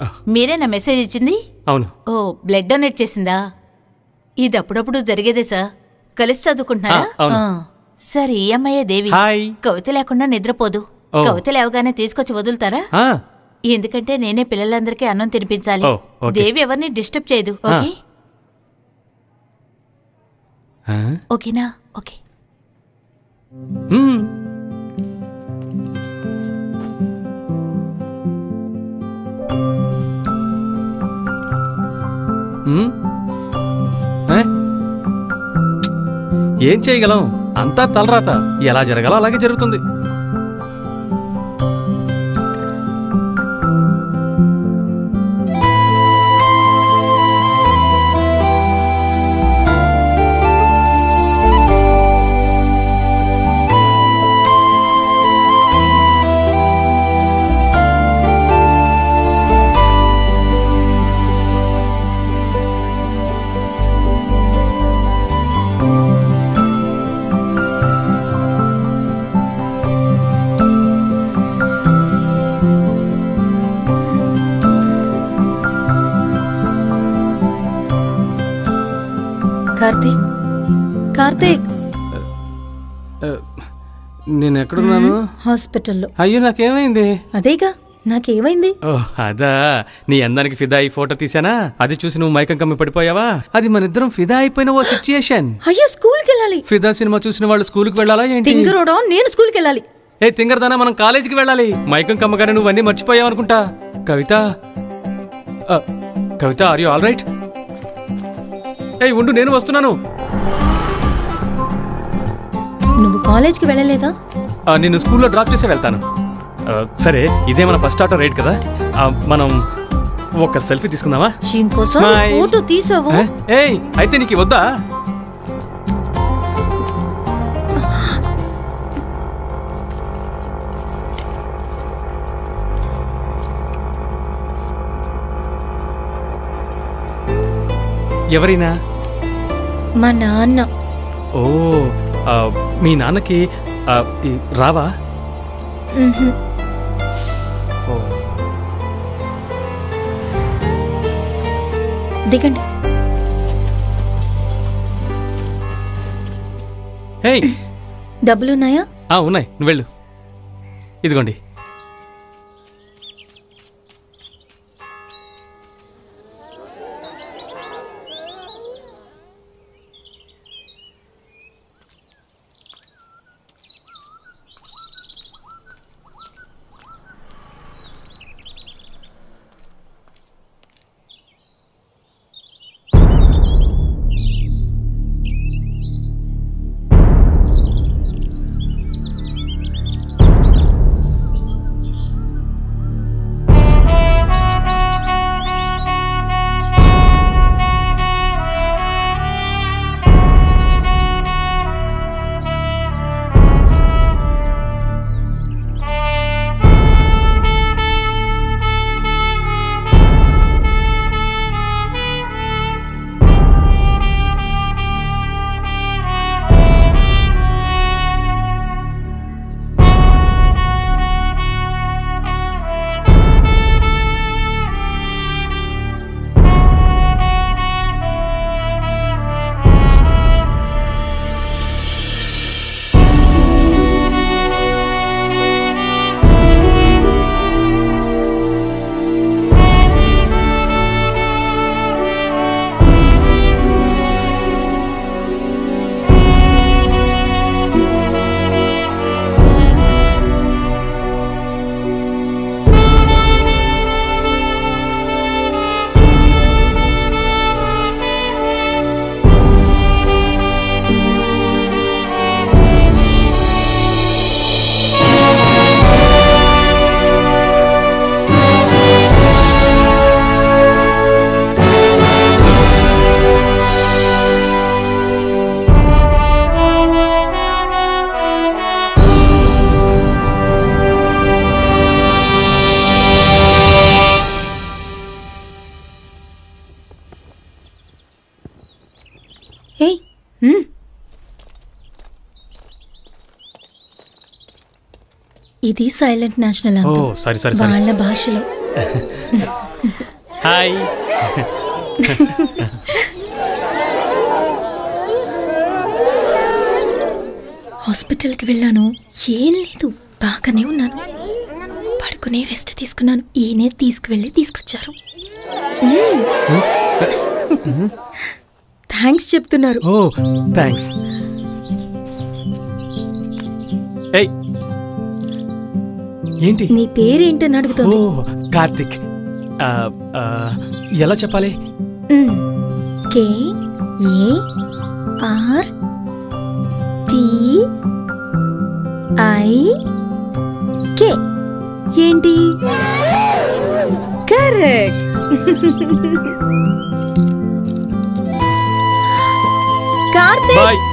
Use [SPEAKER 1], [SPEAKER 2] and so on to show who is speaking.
[SPEAKER 1] మీరేనా మెసేజ్ ఇచ్చింది
[SPEAKER 2] అవును
[SPEAKER 1] ఓ బ్లడ్ డొనేట్ చేసిందా ఇది అప్పుడప్పుడు జరిగేదే సార్ కలిసి చదువుకుంటున్నారా
[SPEAKER 2] ఆ, అవును.
[SPEAKER 1] ఆ. సార్ ఈ అమ్మాయే దేవి
[SPEAKER 2] హాయ్.
[SPEAKER 1] కవిత లేకుండా నిద్రపోదు
[SPEAKER 2] ఓ.
[SPEAKER 1] కవిత లేవగానే తీసుకొచ్చి వదులుతారా
[SPEAKER 2] ఆ,
[SPEAKER 1] ఎందుకంటే నేనే పిల్లలందరికీ అన్నం తినిపించాలి
[SPEAKER 2] ఓ, ఓకే.
[SPEAKER 1] దేవి ఎవరిని డిస్టర్బ్ చేయదు
[SPEAKER 2] ఆ.
[SPEAKER 1] ఓకే
[SPEAKER 2] ఆ,
[SPEAKER 1] ఓకేనా ఓకే
[SPEAKER 2] మ్మ్. మ్మ్. ఏ? ఏం చేయగలం అంతా తలరాత ఎలా జరగాలో అలాగే జరుగుతుంది
[SPEAKER 3] కార్తీక్ కార్తీక్
[SPEAKER 2] నేను ఎక్కడున్నాను
[SPEAKER 3] హాస్పిటల్లో
[SPEAKER 2] అయ్యో నాకేమైంది
[SPEAKER 3] అదేగా నాకేమైంది
[SPEAKER 2] ఓ అదా నీ అందానికి ఫిదా అయి ఫోటో తీసానా అది చూసి నువ్వు మైకం కమ్మి పడిపోయావా అది మన ఇద్దరం ఫిదా అయిపోయిన ఓ సిచ్యుయేషన్
[SPEAKER 3] అయ్యో స్కూల్కి వెళ్ళాలి
[SPEAKER 2] ఫిదా సినిమా చూసిన వాళ్ళు స్కూల్కి వెళ్ళాలా ఏంటి
[SPEAKER 3] తింగరోడా నేను స్కూల్కి వెళ్ళాలి
[SPEAKER 2] ఏ తింగరదానా మనం కాలేజీకి వెళ్ళాలి మైకం కమ్మగానే నువ్వు అన్నీ మర్చిపోయావు అనుకుంటా కవిత ఆ, Kavitha are you all right ఏ ఉండు నేను వస్తున్నాను
[SPEAKER 3] నువ్వు కాలేజ్కి వెళ్ళలేదా
[SPEAKER 2] ఆ, నిన్ను స్కూల్లో డ్రాప్ చేసి వెళ్తాను ఆ, సరే ఇదే మన ఫస్ట్ ఆటో రైడ్ కదా ఆ, మనం ఒక సెల్ఫీ తీసుకుందామా
[SPEAKER 3] ఇంకోసారి
[SPEAKER 2] Smile.
[SPEAKER 3] ఫోటో తీసావు
[SPEAKER 2] ఏ? ఏయ్ అయితే నీకు వద్దా ఎవరైనా
[SPEAKER 3] మా నాన్న
[SPEAKER 2] ఓ ఆ, మీ నాన్నకి ఆ, ఈ రావా
[SPEAKER 3] మ్హూ.
[SPEAKER 2] ఓ
[SPEAKER 3] దిగండి
[SPEAKER 2] హే
[SPEAKER 3] డబ్బులున్నాయా
[SPEAKER 2] ఆ ఉన్నాయి నువ్వు వెళ్ళు ఇదిగోండి
[SPEAKER 3] ఏయ్ మ్. ఇది సైలెంట్ నేషనల్
[SPEAKER 2] ఓ
[SPEAKER 3] anthem.
[SPEAKER 2] సారీ సారీ సారీ
[SPEAKER 3] వాళ్ళ భాషలో
[SPEAKER 2] హాయ్
[SPEAKER 3] హాస్పిటల్కి వెళ్ళాను ఏం లేదు బాగానే ఉన్నాను పడుకునే రెస్ట్ తీసుకున్నాను ఈయనే తీసుకువెళ్ళి తీసుకొచ్చారు థ్యాంక్స్ చెప్తున్నారు
[SPEAKER 2] ఓ థ్యాంక్స్ ఏయ్ ఏంటి
[SPEAKER 3] నీ పేరేంటని
[SPEAKER 2] ఓ
[SPEAKER 3] అడుగుతుంది
[SPEAKER 2] కార్తిక్ ఆ, ఆ, ఎలా చెప్పాలి
[SPEAKER 3] మ్. K A R T I K ఏంటి కరెక్ట్ కార్తీక్
[SPEAKER 2] బాయ్